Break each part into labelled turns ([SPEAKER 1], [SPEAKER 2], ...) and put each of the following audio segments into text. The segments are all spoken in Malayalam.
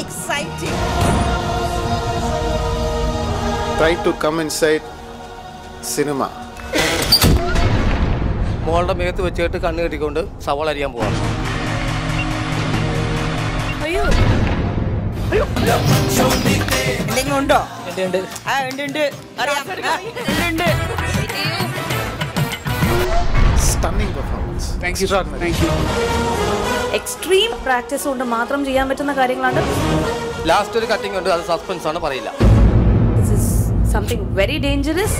[SPEAKER 1] exciting.
[SPEAKER 2] Try to come inside cinema.
[SPEAKER 3] മോളുടെ മേത്ത് വെച്ചിട്ട് കണ്ണ് കെട്ടിക്കൊണ്ട് സവാള അരിയാൻ പോവാണ്
[SPEAKER 1] അയ്യോ എന്തെങ്കിലും ഉണ്ടോ ആ ഉണ്ട് ഉണ്ട് അറിയാം ആ, ഉണ്ട് ഉണ്ട്
[SPEAKER 2] Stunning performance.
[SPEAKER 4] Thank you sir thank you
[SPEAKER 5] extreme practice കൊണ്ട് മാത്രം ചെയ്യാൻ പറ്റുന്ന കാര്യങ്ങളാണ്
[SPEAKER 3] ലാസ്റ്റ് ഒരു കട്ടിംഗ് ഉണ്ട് അത് സസ്പെൻസ് ആണ് പറയില്ല
[SPEAKER 5] this is something very dangerous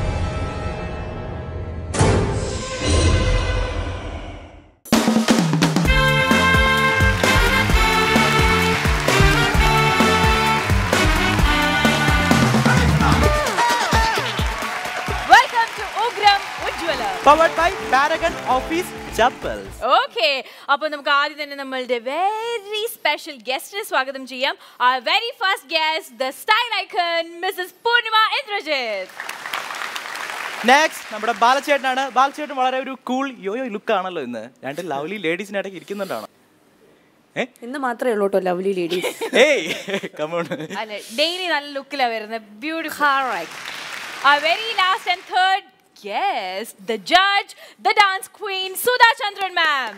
[SPEAKER 6] welcome to Ugram Ujwala
[SPEAKER 7] powered by Paragon office chappals
[SPEAKER 6] okay അപ്പോൾ നമുക്ക് ആദ്യം തന്നെ നമ്മളുടെ വെരി സ്പെഷ്യൽ ഗസ്റ്റിനെ സ്വാഗതം ചെയ്യാം ആ very first guest the style icon Mrs Poornima Indrajith
[SPEAKER 7] next നമ്മുടെ ബാലചേട്ടനാണ് ബാലചേട്ടൻ വളരെ ഒരു കൂൾ യോയോ ലുക്ക് ആണല്ലോ ഇന്ന് രണ്ട് ലവ്ലി ലേഡീസിനിടയ്ക്ക് ഇരിക്കുന്നുണ്ടാണ് ഏ
[SPEAKER 5] ഇന്ന് മാത്രമേ ഉള്ളൂ കേട്ടോ ലവ്ലി ലേഡീസ്
[SPEAKER 7] ഏയ് കമോൺ
[SPEAKER 6] അല്ല ഡെയിലി നല്ല ലുക്കിലാണ് വരുന്നത് ബ്യൂട്ടിഫുൾ ആ very last and third guest the judge the dance queen Sudha Chandran ma'am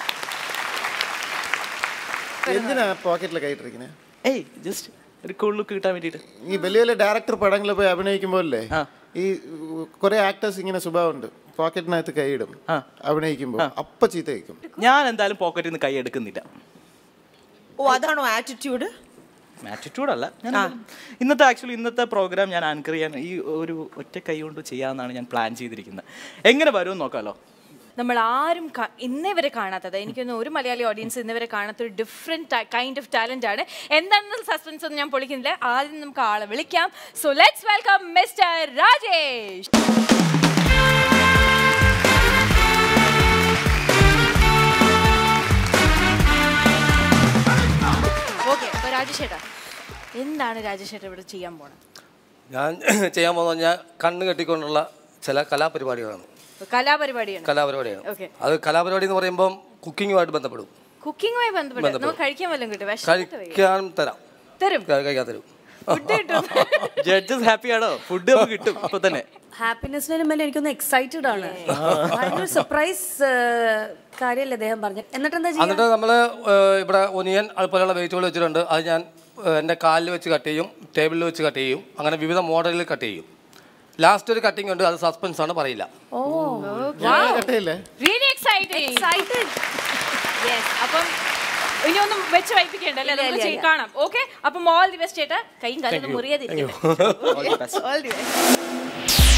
[SPEAKER 2] എന്തിനാ പോക്കറ്റിൽ കൈയിട്ടിരിക്കുന്നത്
[SPEAKER 7] ഏയ് ജസ്റ്റ് ഒരു കൂൾ ലുക്ക് കിട്ടാൻ വേണ്ടിയിട്ട്
[SPEAKER 2] ഈ വലിയ വലിയ ഡയറക്ടർ പടങ്ങളിൽ പോയി അഭിനയിക്കുമ്പോഴല്ലേ
[SPEAKER 7] ആ.
[SPEAKER 2] ഈ കുറെ ആക്ടേഴ്സ് ഇങ്ങനെ സ്വഭാവമുണ്ട് പോക്കറ്റിനകത്ത് കൈയിടും
[SPEAKER 7] ആ.
[SPEAKER 2] അഭിനയിക്കുമ്പോൾ അപ്പൊ ചീത്ത കഴിക്കും
[SPEAKER 7] ഞാൻ എന്തായാലും പോക്കറ്റിൽ നിന്ന് കൈ എടുക്കുന്നില്ല
[SPEAKER 1] ഓ അതാണോ ആറ്റിറ്റ്യൂഡ്
[SPEAKER 7] ആറ്റിറ്റ്യൂഡ് അല്ല ഞാൻ ഇന്നത്തെ ആക്ച്വലി ഇന്നത്തെ പ്രോഗ്രാം ഞാൻ ആങ്കർ ചെയ്യാൻ ഈ ഒരു ഒറ്റ കൈ കൊണ്ട് ചെയ്യാമെന്നാണ് ഞാൻ പ്ലാൻ ചെയ്തിരിക്കുന്നത് എങ്ങനെ വരും നോക്കാമല്ലോ
[SPEAKER 6] നമ്മൾ ആരും ക- ഇന്നേ വരെ കാണാത്തത് എനിക്കൊന്ന് ഒരു മലയാളി ഓഡിയൻസ് ഇന്നേ വരെ കാണാത്ത ഒരു ഡിഫറെന്റ് കൈൻഡ് ഓഫ് ടാലന്റ് ആണ് എന്താണെന്ന് സസ്പെൻസ് ഒന്നും ഞാൻ പൊളിക്കുന്നില്ല ആദ്യം നമുക്ക് ആളെ വിളിക്കാം so let's welcome Mr Rajesh okay അപ്പൊ രാജേഷ് ചേട്ടാ എന്താണ് രാജേഷ് ചേട്ടാ ഇവിടെ ചെയ്യാൻ പോണത്
[SPEAKER 3] ഞാൻ ചെയ്യാൻ പോകുന്നത് ഞാൻ കണ്ണ് കെട്ടിക്കൊണ്ടുള്ള ചില കലാപരിപാടികളാണ്
[SPEAKER 6] കലാപരിപാടിയാണ്
[SPEAKER 3] കലാപരിപാടിയാണ്
[SPEAKER 6] Okay.
[SPEAKER 3] അത് കലാപരിപാടി എന്ന് പറയുമ്പം കുക്കിങ്ങുമായിട്ട് ബന്ധപ്പെടും
[SPEAKER 6] കുക്കിങ്ങുമായി ബന്ധപ്പെട്ട് നമുക്ക് കഴിക്കാൻ വല്ലതും കിട്ടും വിശന്നിട്ട് വയ്യ.
[SPEAKER 3] കഴിക്കാൻ തരാം
[SPEAKER 6] തരും
[SPEAKER 3] ക- കഴിക്കാൻ തരും
[SPEAKER 6] ഫുഡ് കിട്ടും
[SPEAKER 7] ജഡ്ജസ് ഹാപ്പി ആണോ ഫുഡ് നമുക്ക് കിട്ടും ഇപ്പൊ തന്നെ
[SPEAKER 5] ഹാപ്പിനെസ്സിനും മേലെ എനിക്കൊന്ന് എക്സൈറ്റഡ് ആണ് ഭയങ്കര സർപ്രൈസ് കാര്യമല്ലേ അദ്ദേഹം പറഞ്ഞു എന്നിട്ട് എന്താ ചെയ്യാ
[SPEAKER 3] എന്നിട്ട് നമ്മൾ ഇവിടെ ഒനിയൻ അതുപോലെയുള്ള വെജിറ്റബിൾ വെച്ചിട്ടുണ്ട് അത് ഞാൻ ഏഹ്, എൻ്റെ കാലിൽ വെച്ച് കട്ട് ചെയ്യും ടേബിളിൽ വെച്ച് കട്ട് ചെയ്യും അങ്ങനെ വിവിധ മോഡലിൽ കട്ട് ചെയ്യും ലാസ്റ്റ് ഒരു കട്ടിംഗ് ഉണ്ട് അത് സസ്പെൻസ് ആണ് പറയില്ല
[SPEAKER 2] കട്ടയില്ലേ
[SPEAKER 6] റിയലി എക്സൈറ്റിംഗ്
[SPEAKER 5] എക്സൈറ്റഡ്
[SPEAKER 6] യെസ് അപ്പം ഇനി ഒന്നും വെച്ച് വൈപ്പിക്കണ്ട അല്ലേ നമുക്ക്
[SPEAKER 5] ഇല്ല,
[SPEAKER 6] ചെയ്ത്
[SPEAKER 5] ഇല്ല.
[SPEAKER 6] കാണാം ഓക്കെ അപ്പം ഓൾ ദി ബെസ്റ്റ് ചേട്ടാ കൈയും കാലും മുറിയാതിരിക്കും ഓൾ ദി ബെസ്റ്റ്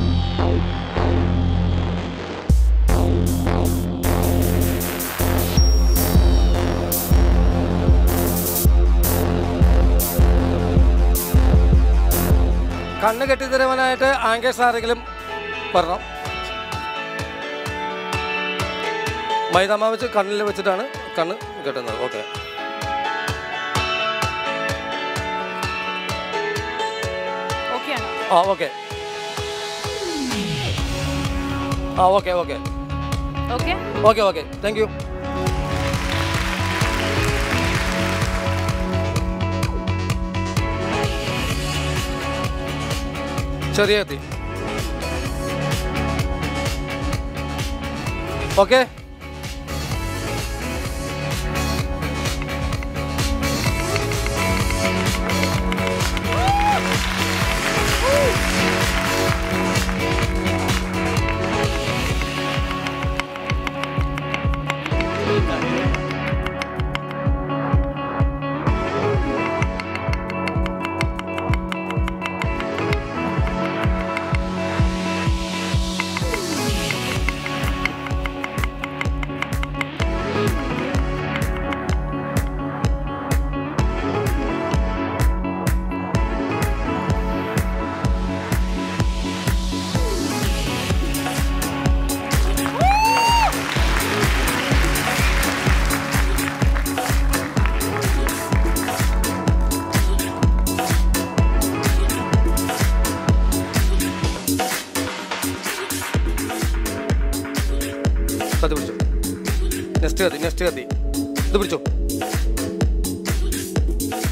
[SPEAKER 3] കണ്ണ് കെട്ടിത്തരുവാനായിട്ട് ആങ്കേഴ്സ് ആരെങ്കിലും വരണം മൈദാമ വെച്ച് കണ്ണിൽ വെച്ചിട്ടാണ് കണ്ണ് കെട്ടുന്നത് ഓക്കെ
[SPEAKER 6] ഓക്കെ ആണോ
[SPEAKER 3] ആ ഓക്കെ ആ okay okay
[SPEAKER 6] okay
[SPEAKER 3] okay okay thank you ചെറിയ എത്തി ഓക്കെ അത് പിടിച്ചോ നെക്സ്റ്റ് കത്തി നെക്സ്റ്റ് കത്തി ഇത് പിടിച്ചോ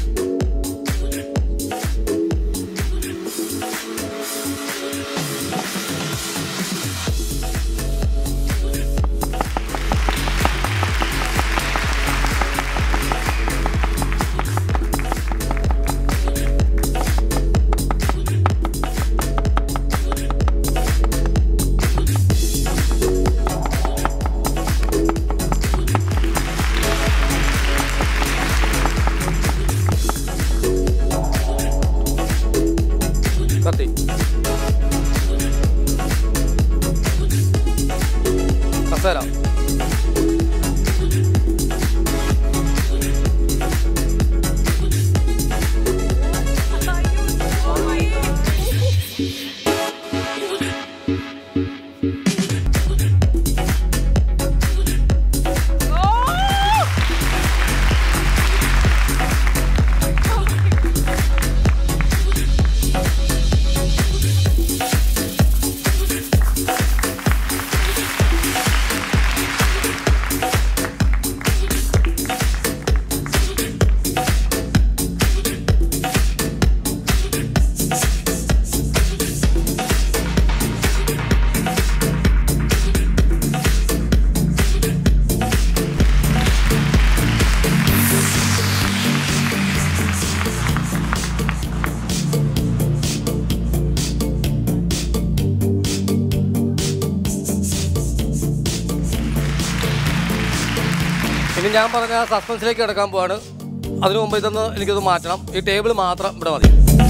[SPEAKER 3] ഞാൻ പറഞ്ഞ സസ്പെൻസിലേക്ക് കിടക്കാൻ പോവാണ് അതിനു മുമ്പ് ഇതൊന്ന് എനിക്കിത് മാറ്റണം ഈ ടേബിൾ മാത്രം ഇവിടെ മതി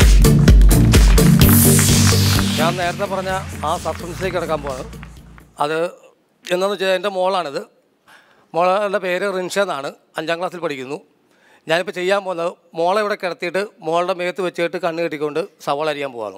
[SPEAKER 3] ഞാൻ നേരത്തെ പറഞ്ഞ ആ സസ്പെൻസിലേക്ക് കിടക്കാൻ പോവാണ് അത് എന്താണെന്ന് വെച്ചാൽ എൻ്റെ മോളാണിത് മോളുടെ പേര് റിൻഷ എന്നാണ് അഞ്ചാം ക്ലാസ്സിൽ പഠിക്കുന്നു ഞാനിപ്പോൾ ചെയ്യാൻ പോകുന്നത് മോളെ ഇവിടെ കിടത്തിയിട്ട് മോളുടെ മേത്ത് വെച്ചിട്ട് കണ്ണ് കെട്ടിക്കൊണ്ട് സവാള അരിയാൻ പോവാണ്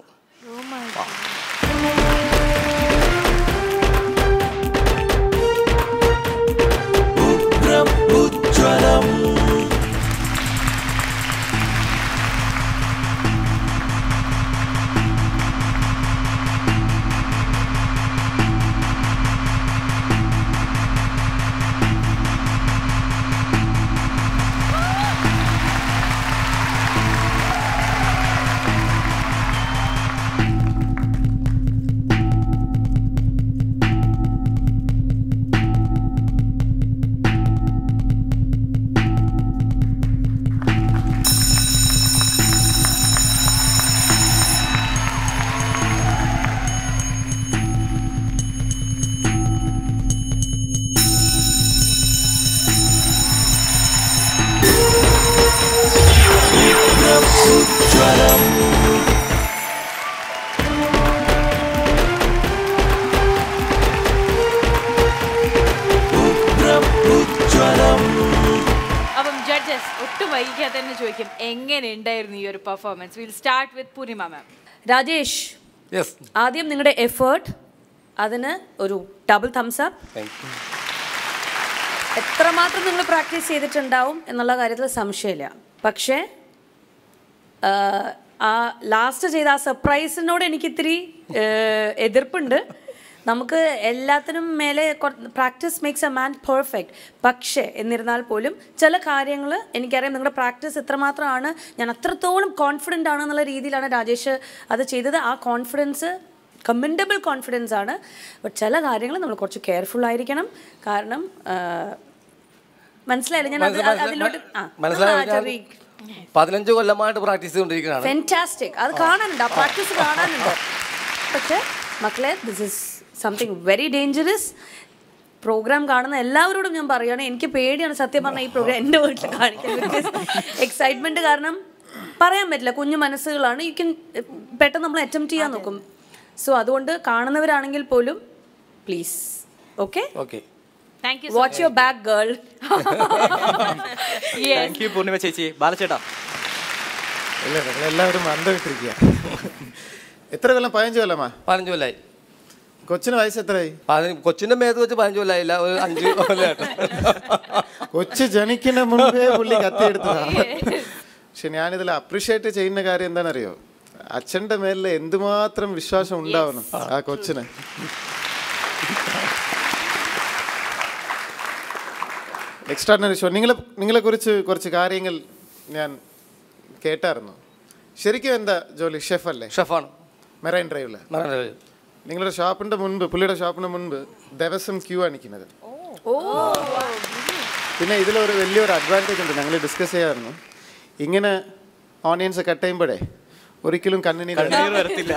[SPEAKER 6] അപ്പം ജഡ്ജസ് ഒട്ടും വൈകിക്കാതെ തന്നെ ചോദിക്കും എങ്ങനെ ഉണ്ടായിരുന്നു ഈ ഒരു performance will start with Poornima ma'am
[SPEAKER 5] Rajesh
[SPEAKER 3] yes
[SPEAKER 5] ആദ്യം നിങ്ങളുടെ എഫേർട്ട് അതിന് ഒരു double thumbs up
[SPEAKER 3] thank you
[SPEAKER 5] എത്രമാത്രം നിങ്ങൾ പ്രാക്ടീസ് ചെയ്തിട്ടുണ്ടാവും എന്നുള്ള കാര്യത്തിൽ സംശയമില്ല പക്ഷേ ആ, ആ ലാസ്റ്റ് ചെയ്ത ആ സർപ്രൈസിനോട് എനിക്ക് ഇത്തിരി എതിർപ്പുണ്ട് നമുക്ക് എല്ലാത്തിനും മേലെ practice makes a man perfect പക്ഷേ എന്നിരുന്നാൽ പോലും ചില കാര്യങ്ങൾ എനിക്കറിയാം നിങ്ങളുടെ പ്രാക്ടീസ് എത്രമാത്രമാണ് ഞാൻ അത്രത്തോളം കോൺഫിഡൻ്റ് ആണെന്നുള്ള രീതിയിലാണ് രാജേഷ് അത് ചെയ്തത് ആ കോൺഫിഡൻസ് കമൻഡബിൾ കോൺഫിഡൻസ് ആണ് ബട്ട് ചില കാര്യങ്ങൾ നമ്മൾ കുറച്ച് കെയർഫുൾ ആയിരിക്കണം കാരണം ആ, മനസ്സിലായില്ല ഞാൻ അത്
[SPEAKER 3] മനസ്സിലായി,
[SPEAKER 5] അതിലോട്ട് ആ
[SPEAKER 3] മനസ്സിലായി
[SPEAKER 5] ആ, ചെറിയ-
[SPEAKER 3] പതിനഞ്ച് കൊല്ലമായിട്ട് പ്രാക്ടീസ് ചെയ്തുകൊണ്ടിരിക്കുന്നതാണ്
[SPEAKER 5] ഫെന്റാസ്റ്റിക് അത് കാണാനുണ്ട് ആ പ്രാക്ടീസ് കാണാനുണ്ട് പക്ഷേ മക്കളെ this is something very dangerous programme കാണുന്ന എല്ലാവരോടും ഞാൻ പറയുകയാണ് എനിക്ക് പേടിയാണ് സത്യം പറഞ്ഞാൽ ഈ പ്രോഗ്രാം എൻ്റെ വീട്ടിൽ കാണിക്കാൻ എക്സൈറ്റ്മെന്റ് കാരണം പറയാൻ പറ്റില്ല കുഞ്ഞു മനസ്സുകളാണ് യു ക്യാൻ പെട്ടെന്ന് നമ്മൾ അറ്റംപ്റ്റ് ചെയ്യാൻ നോക്കും സോ അതുകൊണ്ട് കാണുന്നവരാണെങ്കിൽ പോലും please okay
[SPEAKER 3] okay
[SPEAKER 6] thank you
[SPEAKER 5] watch your back girl
[SPEAKER 7] thank you Poornima ചേച്ചി ബാലചേട്ടാ
[SPEAKER 2] ഇല്ല നിങ്ങളെല്ലാവരും അന്തവിട്ടിരിക്കുക എത്ര കൊല്ലം പതിനഞ്ച് കൊല്ലമാ
[SPEAKER 3] പതിനഞ്ച് കൊല്ലായി
[SPEAKER 2] കൊച്ചിന് വയസ്സ് എത്രയായി
[SPEAKER 3] പതിന- കൊച്ചിന്റെ മേത്ത് വെച്ച് പതിനഞ്ച് കൊല്ലായില്ല ഒരു അഞ്ച് കൊല്ലമായിട്ട്
[SPEAKER 2] കൊച്ചു ജനിക്കുന്ന മുമ്പേ പുള്ളി കത്തിയെടുത്തതാ പക്ഷെ ഞാനിതിൽ അപ്രീഷിയേറ്റ് ചെയ്യുന്ന കാര്യം എന്താണെന്നറിയോ അച്ഛന്റെ മേലിൽ എന്തുമാത്രം വിശ്വാസം ഉണ്ടാവണം ആ കൊച്ചിന് എക്സ്ട്രാഡിനറി ഷോ നിങ്ങളെ നിങ്ങളെ കുറിച്ച് കുറച്ച് കാര്യങ്ങൾ ഞാൻ കേട്ടായിരുന്നു ശരിക്കും എന്താ ജോലി ഷെഫ് അല്ലേ
[SPEAKER 3] ഷെഫാണ്
[SPEAKER 2] മെറൈൻ ഡ്രൈവില്
[SPEAKER 3] മറന്നു
[SPEAKER 2] നിങ്ങളുടെ ഷോപ്പിന്റെ മുൻപ് പുള്ളിയുടെ ഷോപ്പിന് മുൻപ് ദിവസം ക്യൂ ആണ് നിൽക്കുന്നത് പിന്നെ ഇതിലൊരു വലിയൊരു അഡ്വാൻറ്റേജ് ഉണ്ട് ഞങ്ങൾ ഡിസ്കസ് ചെയ്യാറുന്നു ഇങ്ങനെ ഓണിയൻസ് കട്ട് ചെയ്യുമ്പോഴേ ഒരിക്കലും കണ്ണിനീർ
[SPEAKER 7] കണ്ണീർ വരത്തില്ല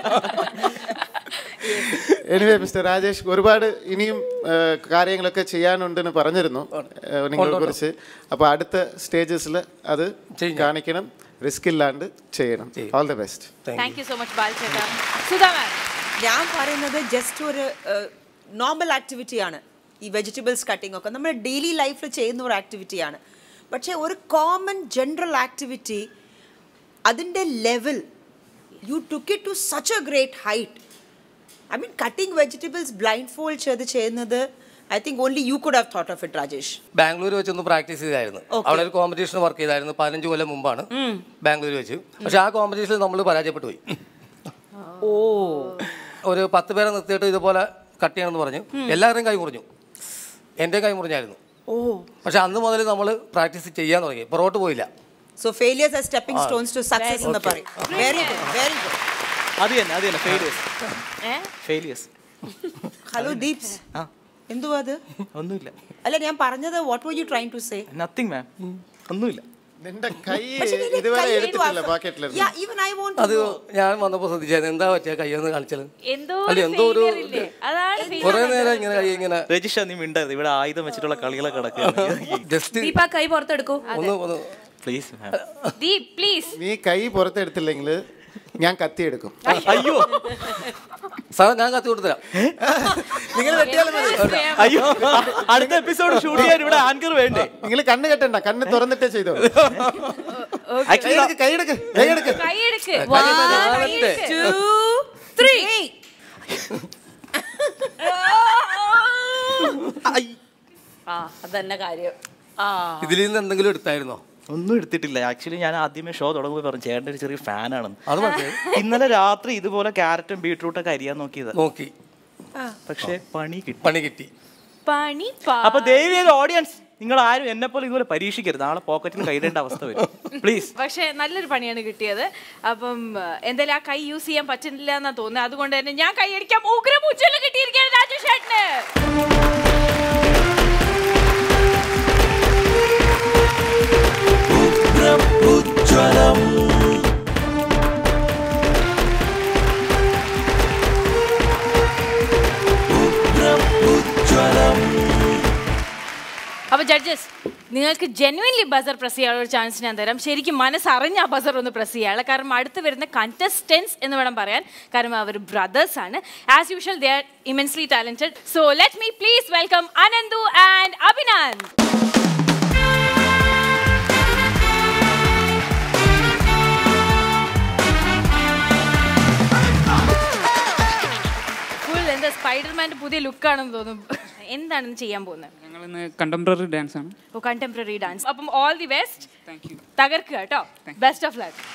[SPEAKER 2] എനിവേ മിസ്റ്റർ രാജേഷ് ഒരുപാട് ഇനിയും ആ, കാര്യങ്ങളൊക്കെ ചെയ്യാനുണ്ടെന്ന് പറഞ്ഞിരുന്നു ആ, നിങ്ങളെ കുറിച്ച് അപ്പോൾ അടുത്ത സ്റ്റേജസിൽ അത്
[SPEAKER 3] ചെയ്യാം.
[SPEAKER 2] കാണിക്കണം റിസ്ക് ഇല്ലാണ്ട് ചെയ്യണം all the best
[SPEAKER 6] thank you so much ബാൽചേട്ടാ സുധാ മാം
[SPEAKER 1] ഞാൻ പറയുന്നത് ജസ്റ്റ് ഒരു നോർമൽ ആക്ടിവിറ്റിയാണ് ഈ വെജിറ്റബിൾസ് കട്ടിംഗ് ഒക്കെ നമ്മൾ ഡെയിലി ലൈഫിൽ ചെയ്യുന്ന ഒരു ആക്ടിവിറ്റിയാണ് പക്ഷേ ഒരു കോമൺ ജനറൽ ആക്ടിവിറ്റി അതിൻ്റെ level you took it to such a great height I mean cutting vegetables blindfold ചെയ്ത് ചെയ്യുന്നത് I think only you could have thought of it Rajesh
[SPEAKER 3] Bangalore വെച്ചൊന്ന് പ്രാക്ടീസ് ചെയ്തായിരുന്നു അവിടെ ഒരു കോമ്പറ്റീഷൻ വർക്ക് ചെയ്തായിരുന്നു പതിനഞ്ച് കൊല്ലം മുമ്പാണ് ബാംഗ്ലൂർ വെച്ച് പക്ഷെ ആ കോമ്പറ്റീഷനിൽ നമ്മൾ പരാജയപ്പെട്ടു പോയി
[SPEAKER 1] ഓ
[SPEAKER 3] ഒരു പത്ത് പേരെ നിർത്തിയിട്ട് ഇതുപോലെ കട്ട് ചെയ്യണമെന്ന് പറഞ്ഞു എല്ലാവരുടെയും കൈ മുറിഞ്ഞു എൻ്റെ കൈ മുറിഞ്ഞായിരുന്നു
[SPEAKER 1] ഓ
[SPEAKER 3] പക്ഷെ അന്ന് മുതൽ നമ്മൾ പ്രാക്ടീസ് ചെയ്യാൻ തുടങ്ങി പുറകോട്ട് പോയില്ല
[SPEAKER 1] so failures are stepping stones to success എന്ന് പറയും വെരി ഗുഡ് വെരി ഗുഡ്
[SPEAKER 7] അത് തന്നെ അത് തന്നെ ഫെയിലിയേഴ്സ്
[SPEAKER 6] ഏ
[SPEAKER 7] ഫെയിലിയേഴ്സ്
[SPEAKER 1] ഹലോ ദീപ്സ്
[SPEAKER 7] ആ
[SPEAKER 1] എന്തുവാ അത്
[SPEAKER 7] ഒന്നുമില്ല
[SPEAKER 1] അല്ല ഞാൻ പറഞ്ഞത് what were you trying to say
[SPEAKER 7] nothing ma'am ഒന്നുമില്ല
[SPEAKER 2] നിന്റെ കൈ
[SPEAKER 1] പക്ഷേ നിന്റെ
[SPEAKER 2] ഇതുവരെ
[SPEAKER 1] കൈ
[SPEAKER 2] എടുത്തിട്ടില്ല
[SPEAKER 1] was-
[SPEAKER 2] പാക്കറ്റിലിരുന്ന്
[SPEAKER 1] Yeah, even I want to
[SPEAKER 3] അത്
[SPEAKER 1] know.
[SPEAKER 3] ഞാൻ വന്നപ്പോൾ ശ്രദ്ധിച്ചായിരുന്നു എന്താ പറ്റിയ കയ്യൊന്ന് കാണിച്ചത്
[SPEAKER 6] എന്തോ
[SPEAKER 3] അല്ല
[SPEAKER 6] ഒരു
[SPEAKER 3] എന്തോ ഒരു
[SPEAKER 6] failure ഇല്ലേ? അതാണ് failure.
[SPEAKER 3] കുറെ നേരം ഇങ്ങനെ കൈ ഇങ്ങനെ
[SPEAKER 7] രജിഷ നീ മിണ്ടരുത് ഇവിടെ ആയുധം വെച്ചിട്ടുള്ള കളികളൊക്കെ കിടക്കുകയാണ്
[SPEAKER 3] ജസ്റ്റ്
[SPEAKER 5] ദീപ കൈ പുറത്തെടുക്കൂ
[SPEAKER 3] ഒന്ന് ഒന്ന്
[SPEAKER 7] പ്ലീസ്
[SPEAKER 6] ദീപ് പ്ലീസ്
[SPEAKER 2] നീ കൈ പുറത്തെടുത്തില്ലെങ്കിൽ ഞാൻ കത്തിയെടുക്കും
[SPEAKER 7] അയ്യോ
[SPEAKER 3] സാറേ ഞാൻ കത്തി കൊടുത്തരാം
[SPEAKER 2] നിങ്ങൾ വെട്ടിയാലും മതി
[SPEAKER 7] അയ്യോ അടുത്ത എപ്പിസോഡ് ഷൂട്ട് ചെയ്യാൻ ഇവിടെ ആങ്കർ വേണ്ടേ
[SPEAKER 2] നിങ്ങൾ കണ്ണ് കെട്ടണ്ട കണ്ണ് തുറന്നിട്ടേ ചെയ്തോ
[SPEAKER 7] ആക്ച്വലി
[SPEAKER 2] കൈയെടുക്ക് കൈയെടുക്ക് കൈയെടുക്ക്
[SPEAKER 6] കൈയെടുക്ക്
[SPEAKER 3] നാലെടുക്ക്.
[SPEAKER 1] Two, three.
[SPEAKER 5] ആ അതന്നെ കാര്യം ആ
[SPEAKER 3] ഇതിൽ നിന്ന് എന്തെങ്കിലും എടുത്തായിരുന്നോ
[SPEAKER 7] ഒന്നും എടുത്തിട്ടില്ല ആക്ച്വലി ഞാൻ ആദ്യമേ ഷോ തുടങ്ങുമ്പോൾ പറഞ്ഞു ചേട്ടൻ്റെ ഒരു ചെറിയ ഫാനാണെന്ന്
[SPEAKER 3] അത് മനസ്സിലായി
[SPEAKER 7] ഇന്നലെ രാത്രി ഇതുപോലെ ക്യാരറ്റും ബീട്രൂട്ടൊക്കെ അരിയാൻ നോക്കിയത്
[SPEAKER 3] നോക്കി
[SPEAKER 7] പക്ഷെ പണി കിട്ടി
[SPEAKER 3] പണി കിട്ടി
[SPEAKER 6] പണി പാ-
[SPEAKER 7] അപ്പൊ ദയവ് ഓഡിയൻസ് നിങ്ങൾ ആരും എന്നെ പോലെ ഇതുപോലെ പരീക്ഷിക്കരുത് നാളെ പോക്കറ്റിൽ കൈയിടേണ്ട അവസ്ഥ വരും പ്ലീസ്
[SPEAKER 6] പക്ഷെ നല്ലൊരു പണിയാണ് കിട്ടിയത് അപ്പം ഏഹ്, എന്തായാലും ആ കൈ യൂസ് ചെയ്യാൻ പറ്റുന്നില്ല എന്നാ തോന്നുന്നത് അതുകൊണ്ട് തന്നെ ഞാൻ കൈ അടിക്കാം ഉഗ്രം ഉജ്ജ്വലം കിട്ടിയിരിക്കുകയാണ് രാജു ഷേട്ടിന് അപ്പൊ ജഡ്ജസ് നിങ്ങൾക്ക് ജെന്വൻലി ബസർ പ്രസ് ചെയ്യാനുള്ള ഒരു ചാൻസ് ഞാൻ തരാം ശരിക്കും മനസ്സറിഞ്ഞ ആ ബസർ ഒന്ന് പ്രസ് ചെയ്യാനുള്ള കാരണം അടുത്ത് വരുന്ന കണ്ടസ്റ്റൻസ് എന്ന് വേണം പറയാൻ കാരണം അവർ ബ്രദേഴ്സ് ആണ് as usual they are immensely talented so let me please welcome Ananthu and Abhinand full എന്താ സ്പൈഡർമാന്റെ പുതിയ ലുക്കാണെന്ന് തോന്നുന്നു എന്താണെന്ന് ചെയ്യാൻ പോകുന്നത്
[SPEAKER 4] ഞങ്ങളിന്ന് കണ്ടംപററി ഡാൻസ് ആണ്
[SPEAKER 6] ഓ കണ്ടംപററി ഡാൻസ് അപ്പം all the best
[SPEAKER 4] thank you
[SPEAKER 6] തകർക്കുക കേട്ടോ ബെസ്റ്റ് ഓഫ് ലക്ക്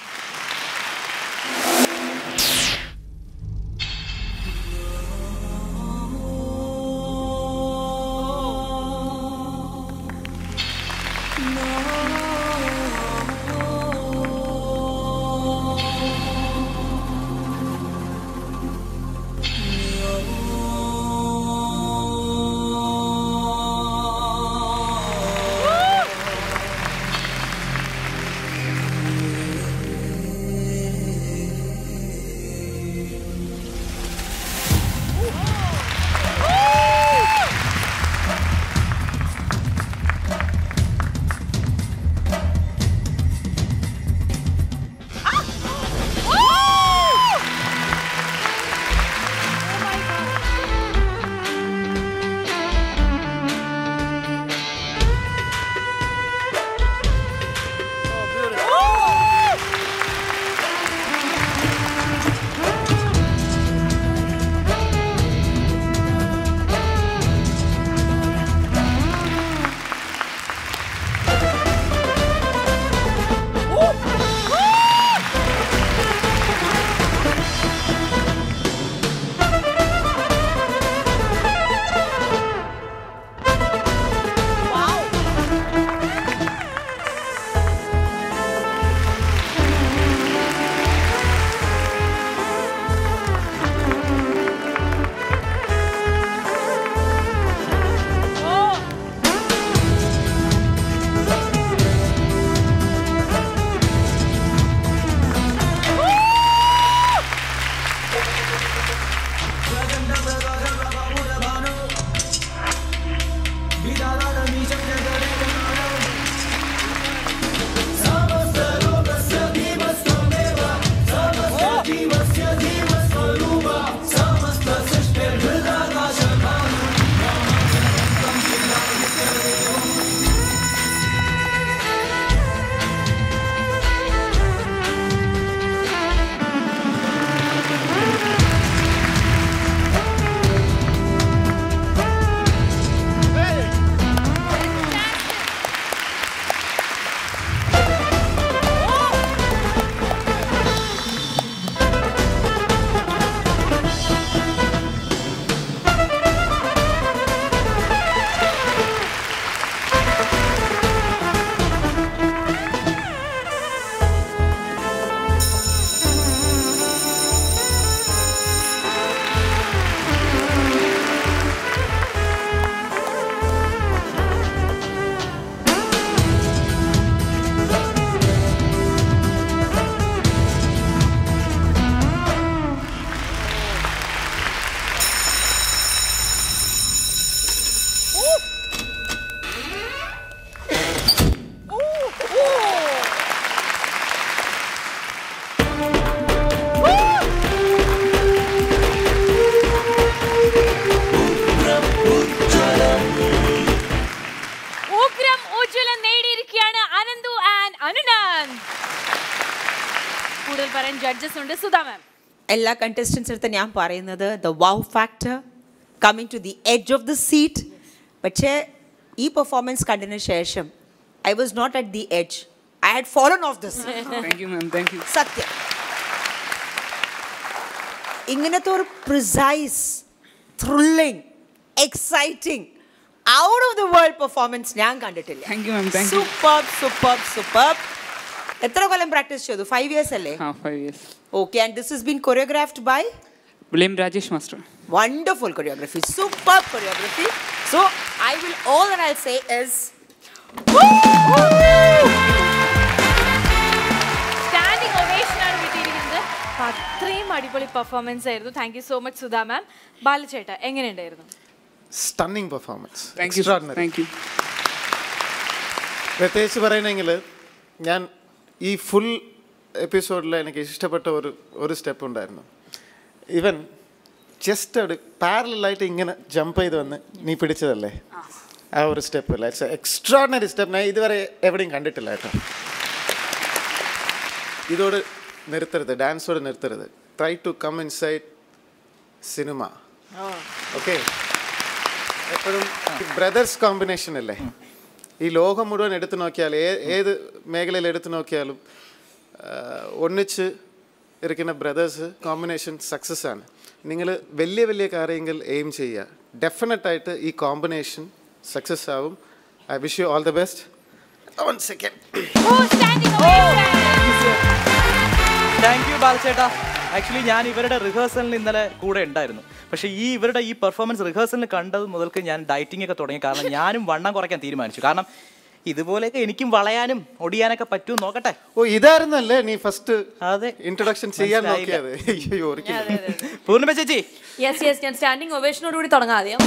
[SPEAKER 6] ഡൺ കൂടുതൽ പറയാൻ ജഡ്ജസ് ഉണ്ട് സുധാ മാം
[SPEAKER 1] എല്ലാ കണ്ടസ്റ്റൻസ് അടുത്ത് ഞാൻ പറയുന്നത് the wow factor coming to the edge of the seat പക്ഷേ ഈ പെർഫോമൻസ് കണ്ടതിന് ശേഷം I was not at the edge I had fallen off this
[SPEAKER 4] thank you ma'am thank you
[SPEAKER 1] സത്യം ഇങ്ങനത്തെ ഒരു precise thrilling exciting out of the world performance ഞാൻ കണ്ടിട്ടില്ല
[SPEAKER 4] Thank you, ma'am. Thank you.
[SPEAKER 1] Super super super എത്ര കൊല്ലം പ്രാക്ടീസ് ചെയ്തു ഫൈവ് ഇയേഴ്സ് അല്ലേ
[SPEAKER 4] ആ five years
[SPEAKER 1] okay and this is been choreographed by
[SPEAKER 4] William Rajesh master
[SPEAKER 1] wonderful choreography, superb choreography. So I will all that I'll say is
[SPEAKER 6] standing ovation ആണ് കിട്ടിയിരിക്കുന്നത് അപ്പൊ അത്രയും അടിപൊളി പെർഫോമൻസ് ആയിരുന്നു thank you so much Sudha ma'am ബാലചേട്ട എങ്ങനെയുണ്ടായിരുന്നു
[SPEAKER 2] stunning performance
[SPEAKER 4] thank you thank you
[SPEAKER 2] പ്രത്യേകിച്ച് പറയണമെങ്കിൽ ഞാൻ ഈ ഫുൾ എപ്പിസോഡിൽ എനിക്ക് ഇഷ്ടപ്പെട്ട ഒരു ഒരു സ്റ്റെപ്പ് ഉണ്ടായിരുന്നു ഇവൻ ജസ്റ്റ് അവിടെ പാരലായിട്ട് ഇങ്ങനെ ജമ്പ് ചെയ്ത് വന്ന് നീ പിടിച്ചതല്ലേ ആ ഒരു സ്റ്റെപ്പ് ഇല്ല ഇറ്റ്സ് എക്സ്ട്രോഡിനറി സ്റ്റെപ്പ് ഞാൻ ഇതുവരെ എവിടെയും കണ്ടിട്ടില്ല കേട്ടോ ഇതോട് നിർത്തരുത് ഡാൻസോട് നിർത്തരുത് try to come inside cinema okay എപ്പോഴും ബ്രദേഴ്സ് കോമ്പിനേഷൻ അല്ലേ ഈ ലോകം മുഴുവൻ എടുത്തു നോക്കിയാൽ ഏ ഏത് മേഖലയിൽ എടുത്തു നോക്കിയാലും ആ, ഒന്നിച്ച് ഇരിക്കുന്ന ബ്രദേഴ്സ് കോമ്പിനേഷൻ സക്സസ് ആണ് നിങ്ങൾ വലിയ വലിയ കാര്യങ്ങൾ എയിം ചെയ്യുക ഡെഫിനറ്റായിട്ട് ഈ കോമ്പിനേഷൻ സക്സസ് ആവും I wish you all the best one second
[SPEAKER 6] standing ovation
[SPEAKER 7] thank you ബാലചേട്ടാ ആക്ച്വലി ഞാൻ ഇവരുടെ റിഹേഴ്സലിന് ഇന്നലെ കൂടെ ഉണ്ടായിരുന്നു പക്ഷേ ഈ ഇവരുടെ ഈ പെർഫോമൻസ് റിഹേഴ്സലിന് കണ്ടത് മുതൽക്ക് ഞാൻ ഡയറ്റിംഗ് ഒക്കെ തുടങ്ങി കാരണം ഞാനും വണ്ണം കുറയ്ക്കാൻ തീരുമാനിച്ചു കാരണം ഇതുപോലെയൊക്കെ എനിക്കും വളയാനും ഒടിയാനൊക്കെ പറ്റും നോക്കട്ടെ
[SPEAKER 2] ഓ ഇതായിരുന്നല്ലേ നീ ഫസ്റ്റ്
[SPEAKER 7] അതെ
[SPEAKER 2] ഇൻട്രൊഡക്ഷൻ ചെയ്യാൻ
[SPEAKER 7] മനസ്സിലായില്ല.
[SPEAKER 2] നോക്കിയത് അയ്യോ ഒരിക്കലും
[SPEAKER 7] പൂർണ്ണിമ ചേച്ചി
[SPEAKER 5] യെസ് യെസ് ഞാൻ സ്റ്റാൻഡിങ് ഒവേഷനോട് കൂടി തുടങ്ങാം ആദ്യം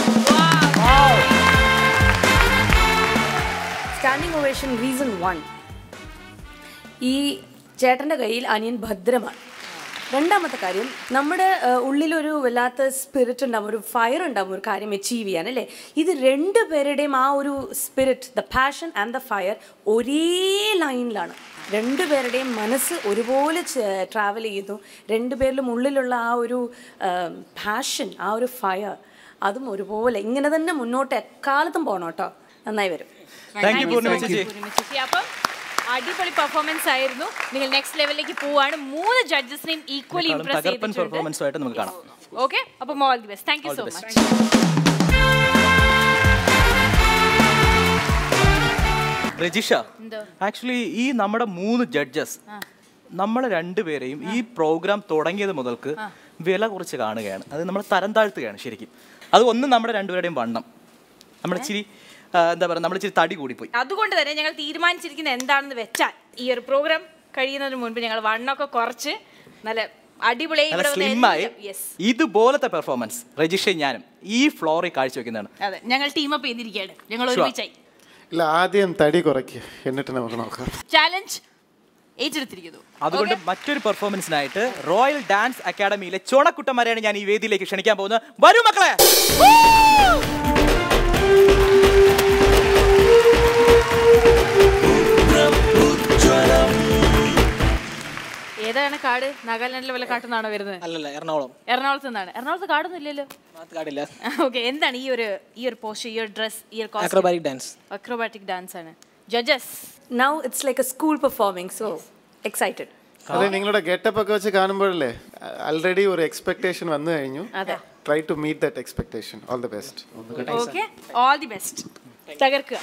[SPEAKER 5] സ്റ്റാൻഡിങ് ഒവേഷൻ റീസൺ വൺ ഈ ചേട്ടൻ്റെ കയ്യിൽ അനിയൻ ഭദ്രമാണ് രണ്ടാമത്തെ കാര്യം നമ്മുടെ ഏഹ്, ഉള്ളിലൊരു വല്ലാത്ത സ്പിരിറ്റ് ഉണ്ടാവും ഒരു ഫയർ ഉണ്ടാവും ഒരു കാര്യം അച്ചീവ് ചെയ്യാൻ അല്ലേ ഇത് രണ്ട് പേരുടെയും ആ ഒരു spirit the passion and the fire ഒരേ ലൈനിലാണ് രണ്ടുപേരുടെയും മനസ്സ് ഒരുപോലെ ട്രാവൽ ചെയ്യുന്നു രണ്ടുപേരിലും ഉള്ളിലുള്ള ആ ഒരു പാഷൻ ആ ഒരു ഫയർ അതും ഒരുപോലെ ഇങ്ങനെ തന്നെ മുന്നോട്ട് എക്കാലത്തും പോകണം കേട്ടോ നന്നായി വരും
[SPEAKER 7] താങ്ക് യു പൂർണ്ണിമ ചേച്ചി
[SPEAKER 6] പൂർണ്ണിമ ചേച്ചി അപ്പം അടിപൊളി പെർഫോമൻസ് ആയിരുന്നു നിങ്ങൾ നെക്സ്റ്റ് ലെവലിലേക്ക് പോവാണ് മൂന്ന് ജഡ്ജസിനെയും ഈക്വലി
[SPEAKER 7] ഇതിനേക്കാളും
[SPEAKER 6] ഇംപ്രസ്
[SPEAKER 7] തകർപ്പൻ
[SPEAKER 6] ചെയ്തിട്ടുണ്ട്
[SPEAKER 7] പെർഫോമൻസുമായിട്ട് നമുക്ക് കാണാം
[SPEAKER 6] ഓക്കെ അപ്പം all the best thank you
[SPEAKER 7] All
[SPEAKER 6] so
[SPEAKER 7] the best.
[SPEAKER 6] Much
[SPEAKER 7] Rajisha actually ഈ നമ്മുടെ മൂന്ന് ജഡ്ജസ് നമ്മൾ രണ്ടുപേരെയും ഈ പ്രോഗ്രാം തുടങ്ങിയത് മുതൽക്ക് വില കുറച്ച് കാണുകയാണ് അത് നമ്മൾ തരം താഴ്ത്തുകയാണ് ശരിക്കും അത് ഒന്ന് നമ്മുടെ രണ്ടുപേരുടെയും വണ്ണം നമ്മുടെ ഇച്ചിരി ആ, എന്താ പറയുക നമ്മൾ ഇച്ചിരി തടി കൂടിപ്പോയി
[SPEAKER 6] അതുകൊണ്ട് തന്നെ ഞങ്ങൾ തീരുമാനിച്ചിരിക്കുന്നത് എന്താണെന്ന് വെച്ചാൽ ഈ ഒരു പ്രോഗ്രാം കഴിയുന്നതിന് മുൻപ് ഞങ്ങൾ വണ്ണൊക്കെ കുറച്ച് നല്ല അടിപൊളിയായി
[SPEAKER 7] നല്ല
[SPEAKER 6] ഇവിടെ വന്ന്
[SPEAKER 7] സ്ലിമ്മായി
[SPEAKER 6] എല്ലാം- Yes.
[SPEAKER 7] ഇതുപോലത്തെ പെർഫോമൻസ് രജിഷയും ഞാനും ഈ ഫ്ലോറിൽ കാഴ്ചവെക്കുന്നതാണ്
[SPEAKER 6] അതെ ഞങ്ങൾ ടീം അപ്പ് ചെയ്തിരിക്കുകയാണ് ഞങ്ങൾ
[SPEAKER 7] Sure.
[SPEAKER 6] ഒരുമിച്ചായി
[SPEAKER 2] ഇല്ല ആദ്യം തടി കുറയ്ക്കുക എന്നിട്ട് നമുക്ക് നോക്കാം
[SPEAKER 6] ചാലഞ്ച് ഏറ്റെടുത്തിരിക്കുന്നു
[SPEAKER 7] അതുകൊണ്ട് മറ്റൊരു പെർഫോമൻസിനായിട്ട് റോയൽ ഡാൻസ് അക്കാഡമിയിലെ ചോണക്കുട്ടന്മാരെയാണ് ഞാൻ ഈ വേദിയിലേക്ക് ക്ഷണിക്കാൻ പോകുന്നത് വരൂ മക്കളെ
[SPEAKER 6] ഏതാണ് കാട് നാഗാലാൻഡിലെ വല്ല കാട്ടുന്നാണോ വരുന്നത്
[SPEAKER 8] അല്ലല്ല എറണാകുളം
[SPEAKER 6] എറണാകുളത്ത് നിന്നാണ് എറണാകുളത്ത് കാടൊന്നും ഇല്ലല്ലോ
[SPEAKER 8] ഭാഗത്ത് കാടില്ല
[SPEAKER 6] ഓക്കെ എന്താണ് ഈ ഒരു ഈ ഒരു പോസ്റ്റ് ഈ ഒരു ഡ്രസ് ഈ ഒരു
[SPEAKER 8] അക്രോബാറ്റിക് ഡാൻസ്
[SPEAKER 6] അക്രോബാറ്റിക് ഡാൻസ് ആണ് judges
[SPEAKER 5] now it's like a school performing so excited
[SPEAKER 2] അതെ നിങ്ങളുടെ ഗെറ്റപ്പ് ഒക്കെ വെച്ച് കാണുമ്പോഴല്ലേ ആൾറെഡി ഒരു എക്സ്പെക്ടേഷൻ വന്നു കഴിഞ്ഞു
[SPEAKER 6] അതെ
[SPEAKER 2] try to meet that expectation all the best
[SPEAKER 6] okay all the best തകർക്കുക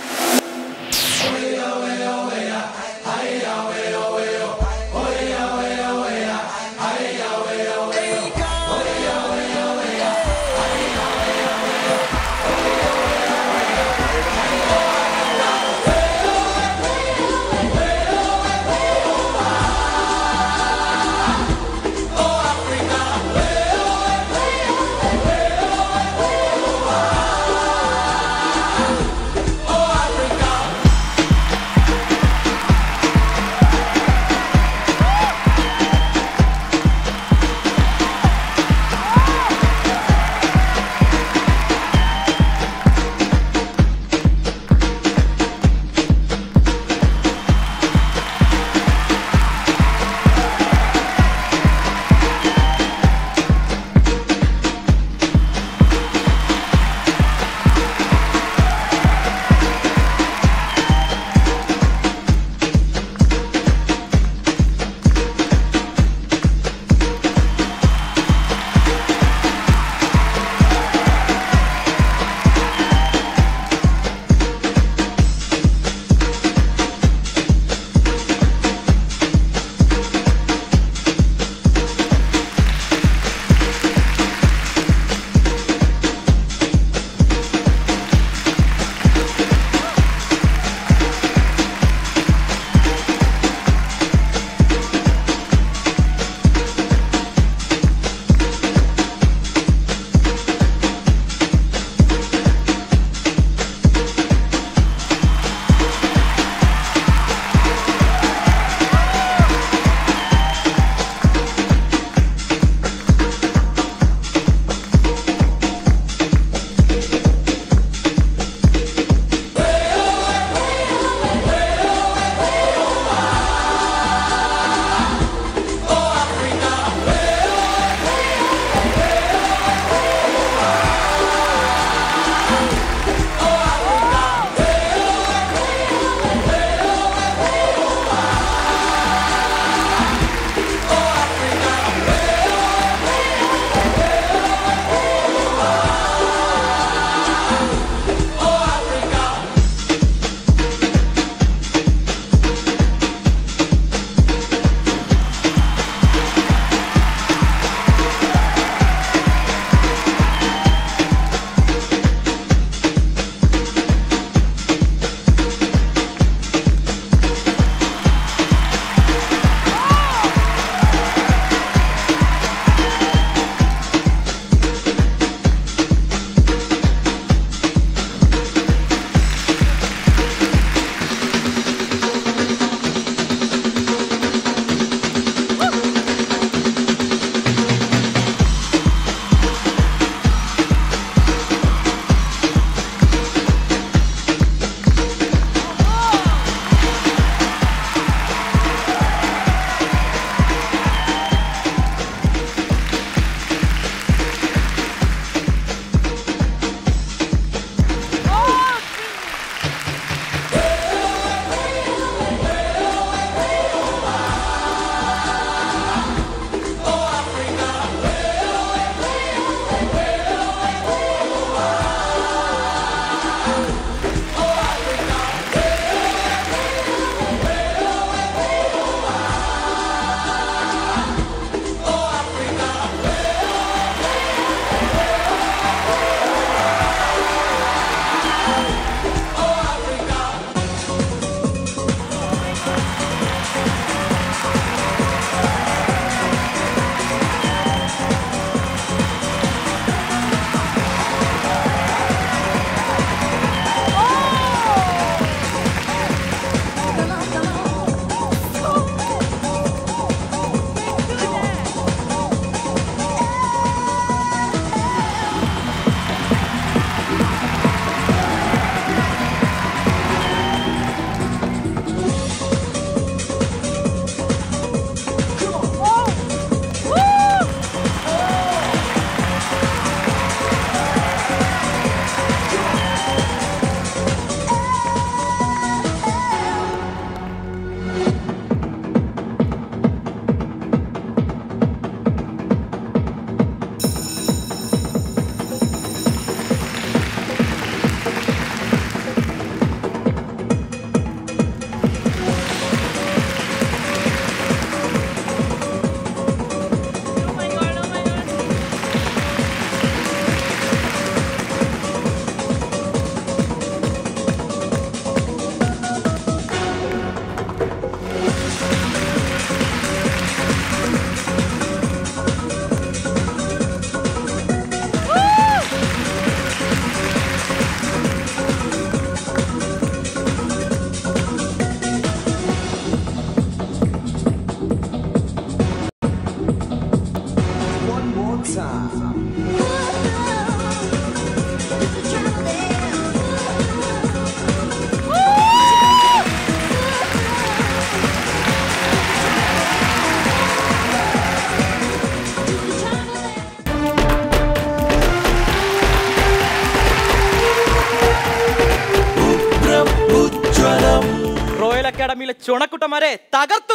[SPEAKER 7] ചുണക്കുട്ടന്മാരെ തകർത്തു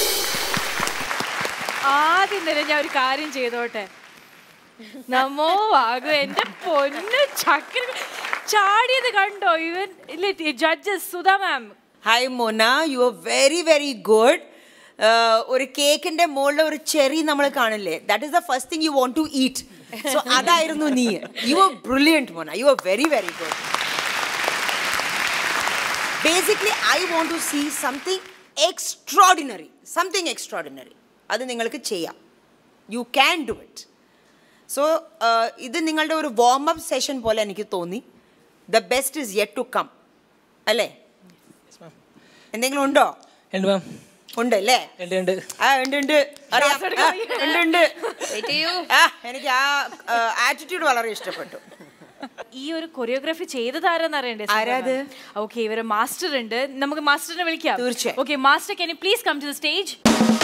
[SPEAKER 6] ആദ്യം തന്നെ ഞാൻ ഒരു കാര്യം ചെയ്തോട്ടെ നമോ ആകു എന്റെ പൊന്ന് ചക്കര ചാടിയത് കണ്ടോ ഇവൻ ഇല്ല ജഡ്ജസ് സുധാ മാം
[SPEAKER 1] ഹായ് മോന you are very very good ഒരു കേക്കിന്റെ മുകളിൽ ഒരു ചെറി നമ്മൾ കാണില്ലേ that is the first thing you want to eat so അതായിരുന്നു നീ യു ആർ ബ്രില്യൻറ്റ് മോന you are very very good basically I want to see something extraordinary something extraordinary അത് നിങ്ങൾക്ക് ചെയ്യാം you can do it so ഇത് നിങ്ങളുടെ ഒരു വാം അപ്പ് സെഷൻ പോലെ എനിക്ക് തോന്നി the best is yet to come അല്ലേ എന്തെങ്കിലും ഉണ്ടോ
[SPEAKER 3] ഉണ്ട് മാം
[SPEAKER 1] ഉണ്ട് അല്ലേ
[SPEAKER 3] ഉണ്ട് ഉണ്ട്
[SPEAKER 1] ആ ഉണ്ട് ഉണ്ട് അറിയാം ആ, ഉണ്ട് ഉണ്ട് ആ എനിക്ക് ആ ആറ്റിറ്റ്യൂഡ് വളരെ ഇഷ്ടപ്പെട്ടു
[SPEAKER 6] ഈ ഒരു കൊറിയോഗ്രാഫി ചെയ്തത് ആരാന്ന് അറിയണ്ടേ
[SPEAKER 1] ആരാത്?
[SPEAKER 6] ഓക്കെ ഇവര് മാസ്റ്റർ ഉണ്ട് നമുക്ക് മാസ്റ്ററിനെ വിളിക്കാം
[SPEAKER 1] തീർച്ചയായും.
[SPEAKER 6] Okay master can please come to the stage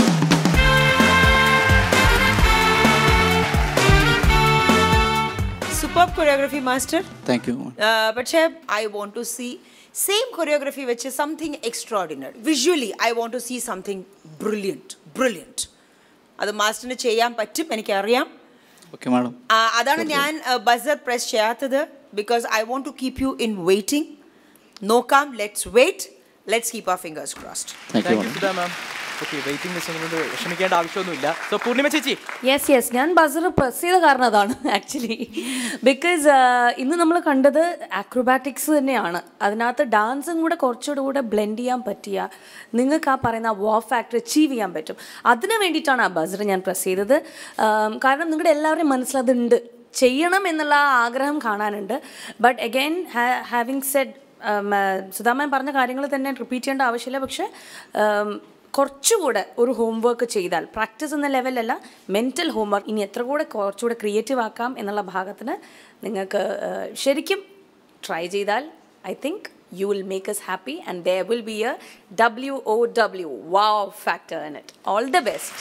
[SPEAKER 1] super choreography master
[SPEAKER 8] thank you
[SPEAKER 1] പക്ഷേ I want to see same choreography വെച്ച് something extraordinary visually I want to see something brilliant brilliant അത് മാസ്റ്ററിന് ചെയ്യാൻ പറ്റും എനിക്കറിയാം
[SPEAKER 8] ഓക്കെ മാഡം
[SPEAKER 1] ആ, അതാണ് ഞാൻ ബസർ പ്രസ് ചെയ്യാത്തത് because I want to keep you in waiting നോക്കാം let's wait let's keep our fingers crossed
[SPEAKER 8] thank you
[SPEAKER 7] thank you
[SPEAKER 8] madam
[SPEAKER 7] Sudha ma'am okay waiting list കൊണ്ട് വിഷമിക്കേണ്ട ആവശ്യമൊന്നുമില്ല സോ പൂർണിമ ചേച്ചി
[SPEAKER 5] യെസ് യെസ് ഞാൻ ബസർ പ്രസ് ചെയ്ത കാരണം അതാണ് ആക്ച്വലി ബിക്കോസ് ഇന്ന് നമ്മൾ കണ്ടത് ആക്രോബാറ്റിക്സ് തന്നെയാണ് അതിനകത്ത് ഡാൻസും കൂടെ കുറച്ചുകൂടെ കൂടെ ബ്ലെൻഡ് ചെയ്യാൻ പറ്റിയ നിങ്ങൾക്ക് ആ പറയുന്ന വാ ഫാക്ടർ അച്ചീവ് ചെയ്യാൻ പറ്റും അതിന് വേണ്ടിയിട്ടാണ് ആ ബസർ ഞാൻ പ്രസ് ചെയ്തത് ആം, കാരണം നിങ്ങളുടെ എല്ലാവരുടെയും മനസ്സിലതുണ്ട് ചെയ്യണം എന്നുള്ള ആ ആഗ്രഹം കാണാനുണ്ട് but again having said Sudha ma'am പറഞ്ഞ കാര്യങ്ങൾ തന്നെ റിപ്പീറ്റ് ചെയ്യേണ്ട ആവശ്യമില്ല പക്ഷേ ഉം, കുറച്ചുകൂടെ ഒരു ഹോംവർക്ക് ചെയ്താൽ പ്രാക്ടീസ് എന്ന ലെവലല്ല മെൻറ്റൽ ഹോംവർക്ക് ഇനി എത്ര കൂടെ കുറച്ചുകൂടെ ക്രിയേറ്റീവ് ആക്കാം എന്നുള്ള ഭാഗത്തിന് നിങ്ങൾക്ക് ഏഹ്, ശരിക്കും ട്രൈ ചെയ്താൽ I think you will make us happy and there will be a W O W wow factor in it all the best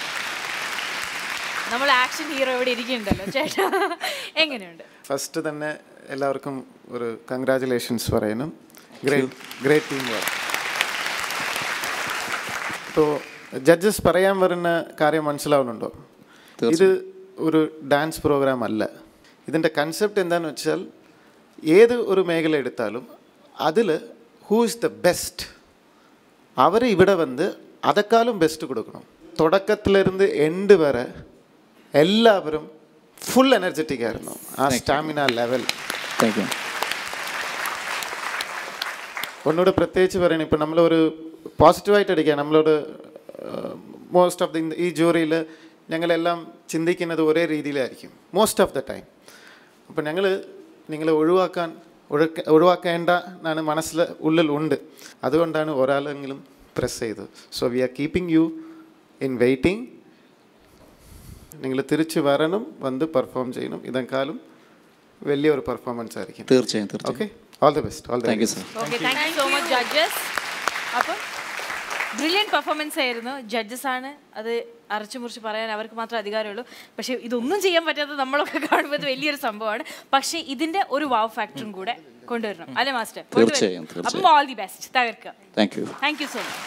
[SPEAKER 6] നമ്മൾ ആക്ഷൻ ഹീറോ ഇവിടെ ഇരിക്കുന്നുണ്ടല്ലോ ചേട്ടാ എങ്ങനെയുണ്ട്
[SPEAKER 2] ഫസ്റ്റ് തന്നെ എല്ലാവർക്കും ഒരു കൺഗ്രാറ്റുലേഷൻസ് പറയുന്നു ഗ്രേറ്റ് ഗ്രേറ്റ് ടീം വർക്ക് ഇപ്പോൾ ജഡ്ജസ് പറയാൻ വരുന്ന കാര്യം മനസ്സിലാവുന്നുണ്ടോ ഇത് ഒരു ഡാൻസ് പ്രോഗ്രാം അല്ല ഇതിൻ്റെ കൺസെപ്റ്റ് എന്താണെന്ന് വെച്ചാൽ ഏത് ഒരു മേഖല എടുത്താലും അതിൽ ഹൂ ഇസ് ദ ബെസ്റ്റ് അവർ ഇവിടെ വന്ന് അതെക്കാളും ബെസ്റ്റ് കൊടുക്കണം തുടക്കത്തിലിരുന്ന് എൻഡ് വരെ എല്ലാവരും ഫുൾ എനർജറ്റിക് ആയിരുന്നു ആ സ്റ്റാമിന ലെവൽ
[SPEAKER 8] താങ്ക് യു
[SPEAKER 2] ഒന്നുകൂടെ പ്രത്യേകിച്ച് പറയണം ഇപ്പം നമ്മളൊരു പോസിറ്റീവായിട്ട് അടിക്കുക നമ്മളോട് മോസ്റ്റ് ഓഫ് ദി ഈ ജൂറിയിൽ ഞങ്ങളെല്ലാം ചിന്തിക്കുന്നത് ഒരേ രീതിയിലായിരിക്കും മോസ്റ്റ് ഓഫ് ദ ടൈം അപ്പം ഞങ്ങൾ നിങ്ങളെ ഒഴിവാക്കാൻ ഒഴുക്ക ഒഴിവാക്കേണ്ട എന്നാണ് മനസ്സിൽ ഉള്ളിൽ ഉണ്ട് അതുകൊണ്ടാണ് ഒരാളെങ്കിലും പ്രസ് ചെയ്തത് so we are keeping you in waiting നിങ്ങൾ തിരിച്ച് വരണം വന്ന് പെർഫോം ചെയ്യണം ഇതെക്കാളും വലിയൊരു പെർഫോമൻസ് ആയിരിക്കും
[SPEAKER 8] തീർച്ചയായും തീർച്ചയായും
[SPEAKER 2] okay all the best all the
[SPEAKER 8] thank you sir
[SPEAKER 6] okay thank you so much judges അപ്പം ബ്രില്യൻ പെർഫോമൻസ് ആയിരുന്നു ജഡ്ജസ് ആണ് അത് അരച്ചു മുറിച്ച് പറയാൻ അവർക്ക് മാത്രമേ അധികാരമുള്ളൂ പക്ഷേ ഇതൊന്നും ചെയ്യാൻ പറ്റാത്തത് നമ്മളൊക്കെ കാണുമ്പോൾ ഇത് വലിയൊരു സംഭവമാണ് പക്ഷേ ഇതിന്റെ ഒരു വാവ് ഫാക്ടറും കൂടെ കൊണ്ടുവരണം അല്ലേ മാസ്റ്റർ
[SPEAKER 8] തീർച്ചയായും,
[SPEAKER 6] അപ്പം
[SPEAKER 8] തീർച്ചയായും.
[SPEAKER 6] ഓൾ ദി ബെസ്റ്റ് തകർക്കുക
[SPEAKER 8] thank you
[SPEAKER 6] thank you so much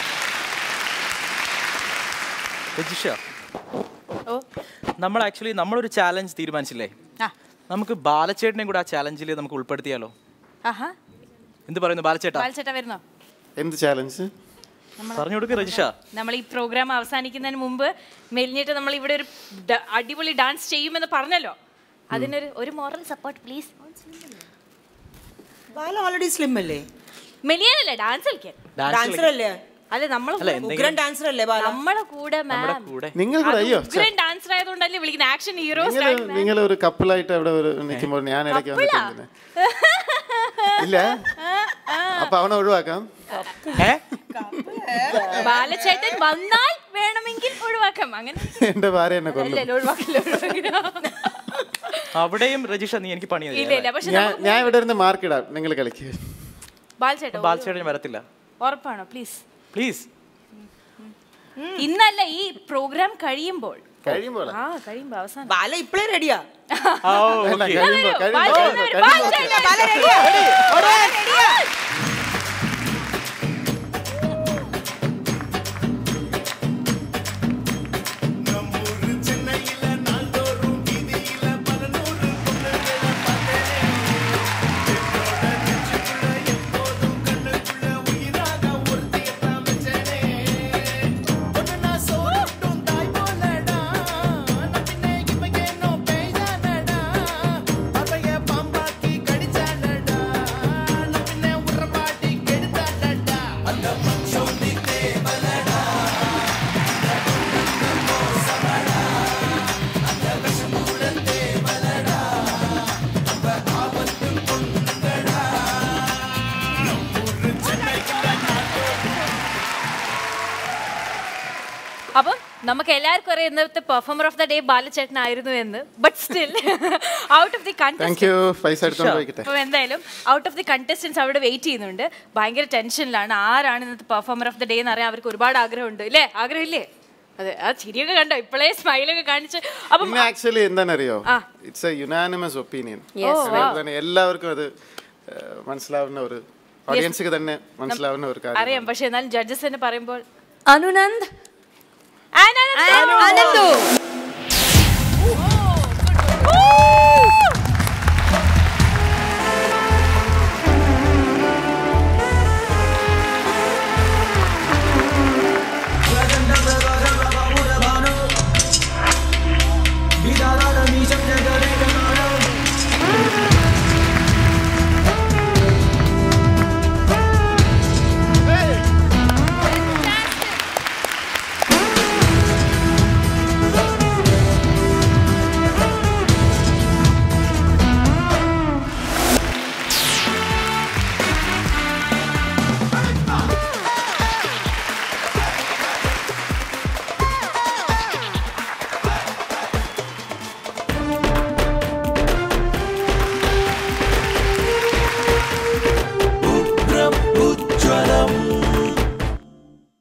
[SPEAKER 7] Rajisha
[SPEAKER 6] ഓ
[SPEAKER 7] നമ്മൾ ആക്ച്വലി നമ്മളൊരു ചാലഞ്ച് തീരുമാനിച്ചില്ലേ
[SPEAKER 6] ആ
[SPEAKER 7] നമുക്ക് ബാലച്ചേട്ടനെയും കൂടെ ആ ചാലഞ്ചിൽ നമുക്ക് ഉൾപ്പെടുത്തിയാലോ
[SPEAKER 6] ആഹാ
[SPEAKER 7] എന്ത് പറയുന്നു ബാലച്ചേട്ടാ
[SPEAKER 6] ബാലച്ചേട്ടാ വരുന്നോ
[SPEAKER 2] എന്ത് ചാലഞ്ച്
[SPEAKER 7] പറഞ്ഞു കൊടുക്ക് രജിഷ
[SPEAKER 6] നമ്മൾ ഈ പ്രോഗ്രാം അവസാനിക്കുന്നതിന് മുമ്പ് മെലിഞ്ഞിട്ട് നമ്മൾ ഇവിടെ ഒരു ഡ- അടിപൊളി ഡാൻസ് ചെയ്യുമെന്ന് പറഞ്ഞല്ലോ അതിനൊരു ഒരു moral support please
[SPEAKER 1] Bala already slim അല്ലേ
[SPEAKER 6] മെലിയാനല്ലേ ഡാൻസ് കളിക്കാൻ
[SPEAKER 1] ഡാൻസർ അല്ലേ
[SPEAKER 6] അല്ല നമ്മൾ
[SPEAKER 7] അല്ല എന്തെങ്കിലും
[SPEAKER 1] ഉഗ്രൻ ഡാൻസർ അല്ലേ ബാല
[SPEAKER 6] നമ്മളെ കൂടെ
[SPEAKER 7] നമ്മുടെ
[SPEAKER 6] മാം
[SPEAKER 7] കൂടെ
[SPEAKER 2] നിങ്ങൾ കൂടെ അയ്യോ
[SPEAKER 6] ഉഗ്രൻ ഡാൻസർ ആയതുകൊണ്ടല്ലേ വിളിക്കുന്ന ആക്ഷൻ ഹീറോ
[SPEAKER 2] നിങ്ങൾ നിങ്ങൾ ഒരു കപ്പിളായിട്ട് അവിടെ ഒരു നിൽക്കുമ്പോൾ ഞാൻ ഇടയ്ക്ക് വന്നിട്ട് എന്തിന്? ഇല്ല അപ്പൊ അവനെ ഒഴിവാക്കാം
[SPEAKER 7] ഏ
[SPEAKER 6] ബാലചേട്ടൻ വന്നാൽ വേണമെങ്കിൽ ഒഴിവാക്കാം അങ്ങനെ
[SPEAKER 2] എന്റെ ഭാര്യ എന്നെ കൊല്ലും
[SPEAKER 6] അല്ലല്ലോ ഒഴിവാക്കില്ല ഒഴിവാക്കില്ല
[SPEAKER 7] അവിടെയും രജിഷ നീ എനിക്ക് പണി
[SPEAKER 6] ഇല്ല ഇല്ല പക്ഷെ
[SPEAKER 2] ഞാൻ ഞാൻ ഇവിടെ ഇരുന്ന് മാർക്ക് ഇടാം നിങ്ങൾ കളിക്കുക
[SPEAKER 6] ബാലചേട്ടൻ
[SPEAKER 7] ബാലച്ചേട്ടൻ വരത്തില്ല
[SPEAKER 6] ഉറപ്പാണോ പ്ലീസ്
[SPEAKER 7] പ്ലീസ്
[SPEAKER 6] ഇന്നല്ല ഈ പ്രോഗ്രാം കഴിയുമ്പോൾ
[SPEAKER 2] കഴിയുമ്പോൾ
[SPEAKER 6] ആ കഴിയുമ്പോ അവസാനം
[SPEAKER 1] ബാല ഇപ്പഴേ റെഡിയാ
[SPEAKER 2] അല്ല കഴിയുമ്പോ കഴിയുമ്പോ
[SPEAKER 6] ബാലചേട്ടൻ
[SPEAKER 2] കഴിയുമ്പോ
[SPEAKER 6] വരും, ബാലചേട്ടൻ. അപ്പം നമുക്ക് എല്ലാവർക്കും അറിയാം ഇന്നത്തെ പെർഫോമർ ഓഫ് ദ ഡേ ബാലചേട്ടനായിരുന്നു എന്ന് but still out of the
[SPEAKER 2] thank
[SPEAKER 6] contest
[SPEAKER 2] you പൈസ എടുത്തോണ്ട് പോയിക്കട്ടെ
[SPEAKER 6] അപ്പം എന്തായാലും ഔട്ട് ഓഫ് ദി കണ്ടസ്റ്റൻസ് അവിടെ വെയിറ്റ് ചെയ്യുന്നുണ്ട് ഭയങ്കര ടെൻഷനിലാണ് ആരാണ് ഇന്നത്തെ പെർഫോമർ ഓഫ് ദ ഡേ എന്ന് അറിയാൻ അവർക്ക് ഒരുപാട് ആഗ്രഹമുണ്ട് ഇല്ലേ ആഗ്രഹമില്ലേ അതെ ആ ചിരിയൊക്കെ കണ്ടോ ഇപ്പോഴേ സ്മൈലൊക്കെ കാണിച്ച് അപ്പം
[SPEAKER 2] പിന്നെ ആക്ച്വലി എന്താണെന്നറിയോ ഇറ്റ്സ് എ യുനാനിമസ് ഒപ്പീനിയൻ എല്ലാവർക്കും അത് ഏഹ്, മനസ്സിലാവുന്ന ഒരു ഓഡിയൻസിക്ക് തന്നെ മനസ്സിലാവുന്ന ഒരു കാര്യം
[SPEAKER 6] അറിയാം പക്ഷെ എന്നാലും ജഡ്ജസ് തന്നെ പറയുമ്പോൾ
[SPEAKER 5] അനുനന്ദ്